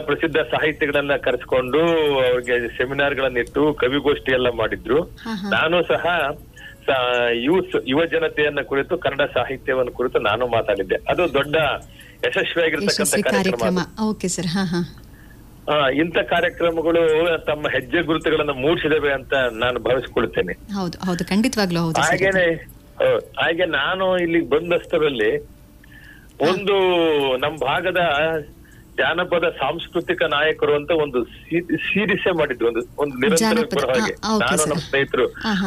ಪ್ರಸಿದ್ಧ ಸಾಹಿತಿಗಳನ್ನ ಕರೆಸ್ಕೊಂಡು ಅವ್ರಿಗೆ ಸೆಮಿನಾರ್ ಗಳನ್ನಿಟ್ಟು ಕವಿಗೋಷ್ಠಿ ಎಲ್ಲ ಮಾಡಿದ್ರು ಹಾ, ಹಾ. ನಾನು ಸಹ ಯೂತ್ ಯುವ ಜನತೆಯನ್ನ ಕುರಿತು ಕನ್ನಡ ಸಾಹಿತ್ಯವನ್ನು ಕುರಿತು ನಾನು ಮಾತಾಡಿದ್ದೆ ಅದು ದೊಡ್ಡ ಯಶಸ್ವಿಯಾಗಿರ್ತಕ್ಕಂಥ ಯಶಸ್ವಿ ಕಾರ್ಯಕ್ರಮ ಕಾರ್ಯಕ್ರಮ ಅದು. ಓಕೆ ಸರ್ ಹಾ ಹಾ ಆ, ಇಂಥ ಕಾರ್ಯಕ್ರಮಗಳು ತಮ್ಮ ಹೆಜ್ಜೆ ಗುರುತುಗಳನ್ನ ಮೂಡಿಸಿದವೆ ಅಂತ ನಾನು ಭಾವಿಸ್ಕೊಳ್ತೇನೆ ಹೌದು ಹೌದು ಖಂಡಿತವಾಗ್ಲೂ ಹೌದು ಸರ್ ಇದು. ಹಾಗೇನೆ ಹೌದು. ಹಾಗೆ ನಾನು ಇಲ್ಲಿಗೆ ಬಂದಷ್ಟರಲ್ಲಿ ಒಂದು ನಮ್ಮ ಭಾಗದ ಜಾನಪದ ಸಾಂಸ್ಕೃತಿಕ ನಾಯಕರು ಅಂತ ಒಂದು ಸೀರಿಸೇ ಮಾಡಿದ್ರು ಒಂದು ಒಂದು ನಿರಂತರ ಜಾನಪದ, ಬರೋ ಹಾಗೆ ಆ, okay, ನಾನು sir. ನಮ್ಮ ಸ್ನೇಹಿತರು ಹಾ, ಹಾ.